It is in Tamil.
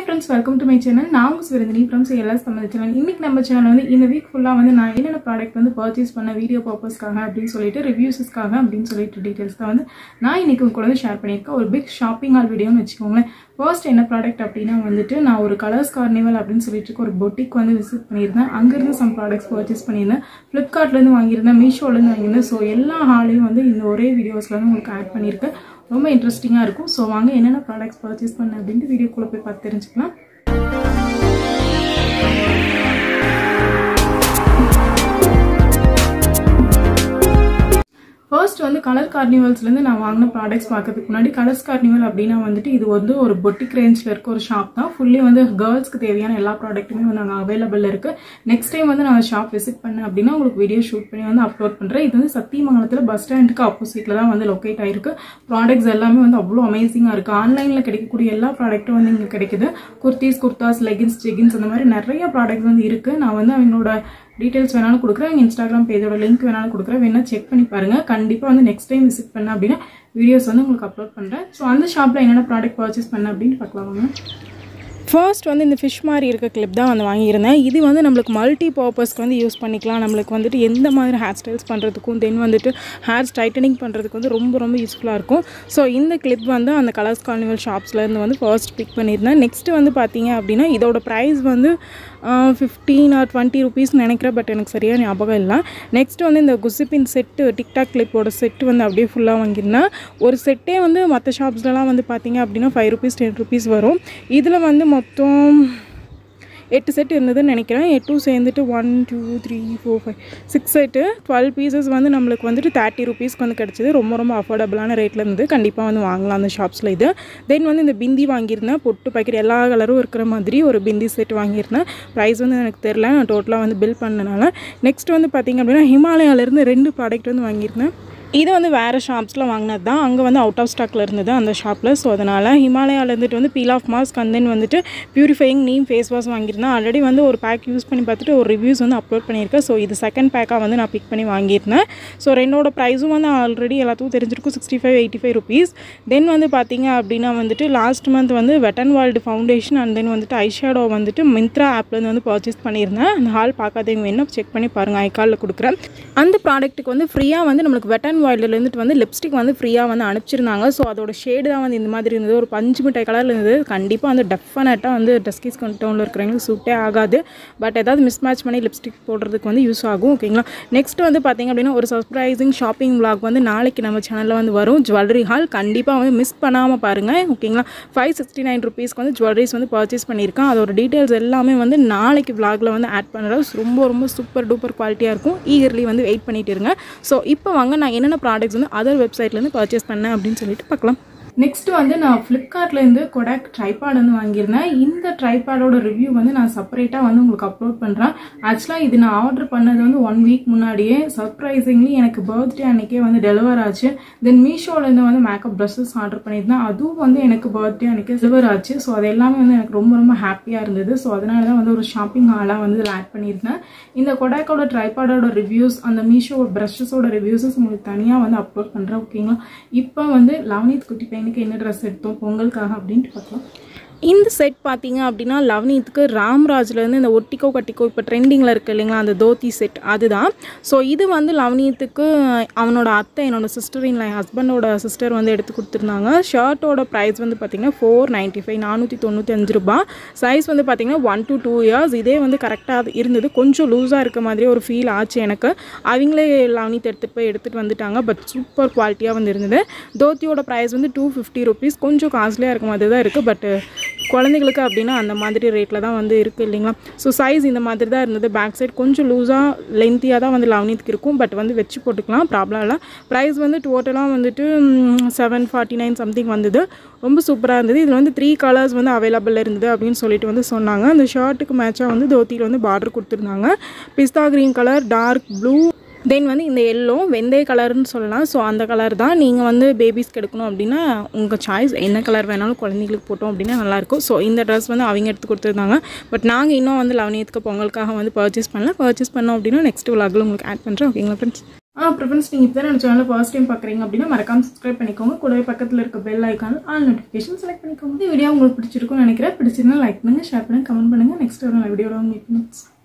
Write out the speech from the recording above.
friends welcome to my channel நான் உங்கள் சுரந்தினி ஃப்ரம் சேலஸ் தமிழ் சேனல் இன்னைக்கு நம்ம சேனல் வந்து இந்த வீக் ஃபுல்லாக வந்து நான் என்னென்ன ப்ராடக்ட் வந்து பர்ச்சேஸ் பண்ண வீடியோ பர்பஸ்க்காக அப்படின்னு சொல்லிட்டு ரிவ்யூஸஸ்க்காக அப்படின்னு சொல்லிட்டு டீட்டெயில்ஸ் தான் வந்து நான் இன்னைக்கு உங்க கூட வந்து ஷேர் பண்ணியிருக்கேன் ஒரு பிக் ஷாப்பிங் ஆல் வீடியோன்னு வச்சுக்கோங்களேன் ஃபர்ஸ்ட் என்ன ப்ராடக்ட் அப்படின்னா வந்துட்டு நான் ஒரு கலர்ஸ் கார்னிவல் அப்படின்னு சொல்லிட்டு இருக்க ஒரு பொட்டிக் வந்து விசிட் பண்ணியிருந்தேன் அங்கேருந்து சம் ப்ராடக்ட்ஸ் பர்ச்சேஸ் பண்ணியிருந்தேன் ஃப்ளிப்கார்ட்லேருந்து வாங்கியிருந்தேன் மீஷோலேருந்து வாங்கியிருந்தேன் ஸோ எல்லா ஹாலையும் வந்து இந்த ஒரே வீடியோஸில் வந்து உங்களுக்கு ஆட் பண்ணியிருக்கேன் ரொம்ப இன்ட்ரெஸ்டிங்காக இருக்கும் ஸோ வாங்க என்னென்ன ப்ராடக்ட்ஸ் பர்ச்சேஸ் பண்ண அப்படின்ட்டு வீடியோக்குள்ளே போய் பார்த்து தெரிஞ்சுக்கலாம் ஃபர்ஸ்ட் வந்து கலர் கார்னிவல்ஸ்லேருந்து நான் வாங்கின ப்ராடக்ட்ஸ் பார்க்கறதுக்கு முன்னாடி கலர்ஸ் கார்னிவல் அப்படின்னா வந்துட்டு இது வந்து ஒரு பொட்டிக் ரேஞ்சில் இருக்க ஒரு ஷாப் தான் ஃபுல்லி வந்து கேர்ள்ஸ்க்கு தேவையான எல்லா ப்ராடக்ட்டுமே வந்து அங்கே அவைலபிள் இருக்குது நெக்ஸ்ட் டைம் வந்து நான் ஷாப் விசிட் பண்ணேன் அப்படின்னா உங்களுக்கு வீடியோ ஷூட் பண்ணி வந்து அப்லோட் பண்ணுறேன் இது வந்து சத்தியமங்கலத்தில் பஸ் ஸ்டாண்டுக்கு ஆப்போசிட்டில் தான் வந்து லொக்கேட் ஆயிருக்கு ப்ராடக்ட்ஸ் எல்லாமே வந்து அவ்வளோ அமேசிங்காக இருக்குது ஆன்லைனில் கிடைக்கக்கூடிய எல்லா ப்ராடக்ட்டும் வந்து இங்கே கிடைக்குது குர்த்திஸ் குர்தாஸ் லெகின்ஸ் ஜெகின்ஸ் அந்த மாதிரி நிறைய ப்ராடக்ட் வந்து இருக்குது நான் வந்து அவங்களோட டீட்டெயில்ஸ் வேணாலும் கொடுக்குறேன் எங்கள் இன்ஸ்டாகிராம் பேஜோட லிங்க் வேணாலும் கொடுக்குறேன் வேணா செக் பண்ணி பாருங்கள் கண்டிப்பாக வந்து நெக்ஸ்ட் டைம் விசிட் பண்ண அப்படின்னா வீடியோஸ் வந்து உங்களுக்கு அப்லோட் பண்ணுறேன் ஸோ அந்த ஷாப்பில் என்னென்ன ப்ராடக்ட் பர்ச்சேஸ் பண்ண அப்படின்னு பார்க்கலாம் வாங்க ஃபர்ஸ்ட் வந்து இந்த ஃபிஷ் மாதிரி இருக்க கிளிப் தான் வந்து வாங்கியிருந்தேன் இது வந்து நம்மளுக்கு மல்டி பர்பஸ்க்கு வந்து யூஸ் பண்ணிக்கலாம் நம்மளுக்கு வந்துட்டு எந்த மாதிரி ஹேர் ஸ்டைல்ஸ் பண்ணுறதுக்கும் தென் வந்துட்டு ஹேர் ஸ்ட்ரைட்டனிங் பண்ணுறதுக்கு வந்து ரொம்ப ரொம்ப யூஸ்ஃபுல்லாக இருக்கும் ஸோ இந்த கிளிப் வந்து அந்த கலர்ஸ் கார்னிவல் ஷாப்ஸ்லேருந்து வந்து ஃபர்ஸ்ட் பிக் பண்ணியிருந்தேன் நெக்ஸ்ட் வந்து பார்த்தீங்க அப்படின்னா இதோட ப்ரைஸ் வந்து ஃபிஃப்டீன் ஆர் டுவெண்ட்டி ருபீஸ் நினைக்கிறேன் பட் எனக்கு சரியாக ஞாபகம் இல்லை நெக்ஸ்ட் வந்து இந்த குசிப்பின் செட்டு டிக்டாக் கிளிப்போட செட்டு வந்து அப்படியே ஃபுல்லாக வாங்கியிருந்தேன் ஒரு செட்டே வந்து மற்ற ஷாப்ஸ்லலாம் வந்து பார்த்தீங்க அப்படின்னா ஃபைவ் ருபீஸ் டென் ருபீஸ் வரும் இதில் வந்து மொத்தம் எட்டு செட் இருந்ததுன்னு நினைக்கிறேன் எட்டும் சேர்ந்துட்டு one two three four five six set twelve pieces வந்து நம்மளுக்கு வந்துட்டு தேர்ட்டி ருபீஸ்க்கு வந்து கிடச்சிது ரொம்ப ரொம்ப அஃபோர்டபுளான ரேட்டில் இருந்தது கண்டிப்பாக வந்து வாங்கலாம் அந்த ஷாப்ஸில் இது தென் வந்து இந்த பிந்தி வாங்கியிருந்தேன் பொட்டு பாக்கெட் எல்லா கலரும் இருக்கிற மாதிரி ஒரு பிந்தி செட் வாங்கியிருந்தேன் ப்ரைஸ் வந்து எனக்கு தெரில நான் டோட்டலாக வந்து பில் பண்ணனால நெக்ஸ்ட் வந்து பார்த்திங்க அப்படின்னா ஹிமாலயாவிலேருந்து ரெண்டு ப்ராடக்ட் வந்து வாங்கியிருந்தேன் இது வந்து வேறு ஷாப்ஸில் வாங்கினது தான் அங்கே வந்து அவுட் ஆஃப் ஸ்டாக்கில் இருந்தது அந்த ஷாப்பில் ஸோ அதனால் ஹிமாலயாவில் இருந்துட்டு வந்து peel off mask and then வந்துட்டு பியூரிஃபையிங் நீம் ஃபேஸ் வாஷ் வாங்கியிருந்தேன் ஆல்ரெடி வந்து ஒரு பேக் யூஸ் பண்ணி பார்த்துட்டு ஒரு ரிவ்யூஸ் வந்து அப்லோட் பண்ணியிருக்கேன் ஸோ இது செகண்ட் பேக்காக வந்து நான் பிக் பண்ணி வாங்கியிருந்தேன் ஸோ ரெண்டோட ப்ரைஸும் வந்து ஆல்ரெடி எல்லாத்துக்கும் தெரிஞ்சிருக்கும் sixty five eighty five rupees then வந்து பார்த்தீங்க அப்படின்னா வந்துட்டு லாஸ்ட் மந்த் வந்து wet n world foundation and then வந்துட்டு ஐஷேடோ வந்துட்டு மிந்த்ரா ஆப்லேருந்து வந்து பர்ச்சேஸ் பண்ணியிருந்தேன் அந்த ஹால் பார்க்காதவங்க வேணும் செக் பண்ணி பாருங்கள் ஐகாலில் கொடுக்குறேன் அந்த ப்ராடக்ட்டுக்கு வந்து ஃப்ரீயாக வந்து நம்மளுக்கு வெட்டன் வாயிலிருந்துட்டு வந்து லிப்ஸ்டிக் வந்து ஃப்ரீயாக வந்து அனுப்பிச்சிருந்தாங்க ஸோ அதோட ஷேடு தான் வந்து இந்த மாதிரி இருந்தது ஒரு பஞ்சு மிட்டாய் கலரில் இருந்தது கண்டிப்பாக வந்து டெஃபினட்டாக வந்து டஸ்கிஸ் டவுனில் இருக்கிறவங்களுக்கு சூட்டே ஆகாது பட் ஏதாவது மிஸ் மேட்ச் பண்ணி லிப்ஸ்டிக் போடுறதுக்கு வந்து யூஸ் ஆகும் ஓகேங்களா நெக்ஸ்ட் வந்து பார்த்திங்க அப்படின்னா ஒரு சர்ப்ரைசிங் ஷாப்பிங் vlog வந்து நாளைக்கு நம்ம சேனலில் வந்து வரும் ஜுவல்லரி ஹால் கண்டிப்பாக வந்து மிஸ் பண்ணாமல் பாருங்கள் ஓகேங்களா ஃபைவ் சிக்ஸ்டி நைன் ருபீஸ்க்கு வந்து ஜுவல்லரிஸ் வந்து பர்ச்சேஸ் பண்ணியிருக்கேன் அதோட டீட்டெயில்ஸ் எல்லாமே வந்து நாளைக்கு vlogல வந்து ஆட் பண்ணுறேன் ரொம்ப ரொம்ப சூப்பர் டூப்பர் குவாலிட்டியாக இருக்கும் ஈகர்லி வந்து வெயிட் பண்ணிட்டு இருங்க ஸோ இப்போ வாங்க நான் என்னென்ன ப்ராடக்ட்ஸ் வந்து அதர் வெப்சைட்லேருந்து பர்ச்சேஸ் பண்ணேன் அப்படின்னு சொல்லிட்டு பார்க்கலாம் நெக்ஸ்ட் வந்து நான் ஃப்ளிப்கார்ட்லேருந்து கொடாக் ட்ரைபேட் வந்து வாங்கியிருந்தேன் இந்த ட்ரைபேடோட ரிவ்யூ வந்து நான் செப்பரேட்டாக வந்து உங்களுக்கு அப்லோட் பண்ணுறேன் ஆக்சுவலாக இது நான் ஆர்டர் பண்ணது வந்து ஒன் வீக் முன்னாடியே சர்ப்ரைசிங்லி எனக்கு பர்த்டே அன்னைக்கே வந்து டெலிவர் ஆச்சு தென் மீஷோலேருந்து வந்து மேக்கப் ட்ரெஸ்ஸஸ் ஆர்டர் பண்ணியிருந்தேன் அதுவும் வந்து எனக்கு பர்த்டே அன்னைக்கு டெலிவர் ஆச்சு ஸோ அது எல்லாமே வந்து எனக்கு ரொம்ப ரொம்ப ஹாப்பியாக இருந்தது ஸோ அதனால தான் வந்து ஒரு ஷாப்பிங் ஹாலாக வந்து இதில் ஆட் பண்ணியிருந்தேன் இந்த கொடாக்கோட ட்ரைபாடோட ரிவ்யூஸ் அந்த மீஷோ ப்ரஷஸோட ரிவ்யூஸஸ் உங்களுக்கு தனியாக வந்து அப்லோட் பண்ணுறேன் ஓகேங்களா இப்போ வந்து லவனித் குட்டி பையனுக்கு என்ன ட்ரெஸ் எடுத்தோம் பொங்கலுக்காக அப்படின்ட்டு பார்க்கலாம் இந்த செட் பார்த்தீங்க அப்படின்னா லவ்னீத்துக்கு ராம்ராஜ்லேருந்து இந்த ஒட்டிக்கோ கட்டிக்கோ இப்போ ட்ரெண்டிங்கில் இருக்குது இல்லைங்களா அந்த தோத்தி செட் அதுதான் ஸோ இது வந்து லவ்னீத்துக்கு அவனோட அத்தை என்னோட சிஸ்டர் இல்லை என் ஹஸ்பண்டோட சிஸ்டர் வந்து எடுத்து கொடுத்துருந்தாங்க ஷர்ட்டோட ப்ரைஸ் வந்து பார்த்திங்கன்னா ஃபோர் நைன்ட்டி ஃபைவ் நானூற்றி தொண்ணூற்றி அஞ்சு ரூபா சைஸ் வந்து பார்த்திங்கன்னா ஒன் டு டூ இயர்ஸ் இதே வந்து கரெக்டாக இருந்தது கொஞ்சம் லூஸாக இருக்க மாதிரி ஒரு ஃபீல் ஆச்சு எனக்கு அவங்களே லவ்னீத் எடுத்துகிட்டு போய் எடுத்துகிட்டு வந்துட்டாங்க பட் சூப்பர் குவாலிட்டியாக வந்து இருந்தது தோத்தியோட ப்ரைஸ் வந்து டூ ஃபிஃப்டி ருபீஸ் கொஞ்சம் காஸ்ட்லியாக இருக்க மாதிரி தான் இருக்குது பட் குழந்தைங்களுக்கு அப்படின்னா அந்த மாதிரி ரேட்டில் தான் வந்து இருக்குது இல்லைங்களா ஸோ சைஸ் இந்த மாதிரி தான் இருந்தது பேக் சைட் கொஞ்சம் லூஸாக லென்த்தியாக தான் வந்து லவனித்துக்கு இருக்கும் பட் வந்து வச்சு போட்டுக்கலாம் ப்ராப்ளம் இல்லை ப்ரைஸ் வந்து டோட்டலாக வந்துட்டு செவன் ஃபார்ட்டி நைன் சம்திங் வந்தது ரொம்ப சூப்பராக இருந்தது இதில் வந்து த்ரீ கலர்ஸ் வந்து அவைலபிள் இருந்தது அப்படின்னு சொல்லிட்டு வந்து சொன்னாங்க அந்த ஷர்ட்டுக்கு மேட்சாக வந்து தோத்தியில் வந்து பார்டர் கொடுத்துருந்தாங்க pista green colour dark blue then வந்து இந்த எல்லோ வெந்தய கலர்னு சொல்லலாம் ஸோ அந்த கலர் தான் நீங்கள் வந்து பேபிஸ்க்கு எடுக்கணும் அப்படின்னா உங்கள் சாய்ஸ் என்ன கலர் வேணாலும் குழந்தைங்களுக்கு போட்டோம் அப்படின்னா நல்லாயிருக்கும் ஸோ இந்த ட்ரெஸ் வந்து அவங்க எடுத்து கொடுத்துருந்தாங்க பட் நாங்கள் இன்னும் வந்து லவனியத்துக்கு பொங்கலுக்காக வந்து பர்ச்சேஸ் பண்ணல பர்ச்சேஸ் பண்ணோம் அப்படின்னா நெக்ஸ்ட் விலாகில் உங்களுக்கு ஆட் பண்ணுறேன் ஓகேங்களா ஃப்ரெண்ட்ஸ் ஆ ப்ரிஃபரன்ஸ் நீங்கள் இப்போ தான் நம்ம சேனலில் ஃபர்ஸ்ட் டைம் பார்க்குறீங்க அப்படின்னா மறக்காம சப்ஸ்கிரைப் பண்ணிக்கோங்க கூடவே பக்கத்தில் இருக்க பெல் ஐக்கான ஆல் நோட்டிஃபிகேஷன் செலக்ட் பண்ணிக்கோங்க இந்த வீடியோ உங்களுக்கு பிடிச்சிருக்கும்னு நினைக்கிறேன் பிடிச்சிருந்தா லைக் பண்ணுங்கள் ஷேர் பண்ணுங்கள் கமெண்ட் பண்ணுங்கள் நெக்ஸ்ட் ஒரு நல்ல வீடியோவில் மீட் பண்ணுங்க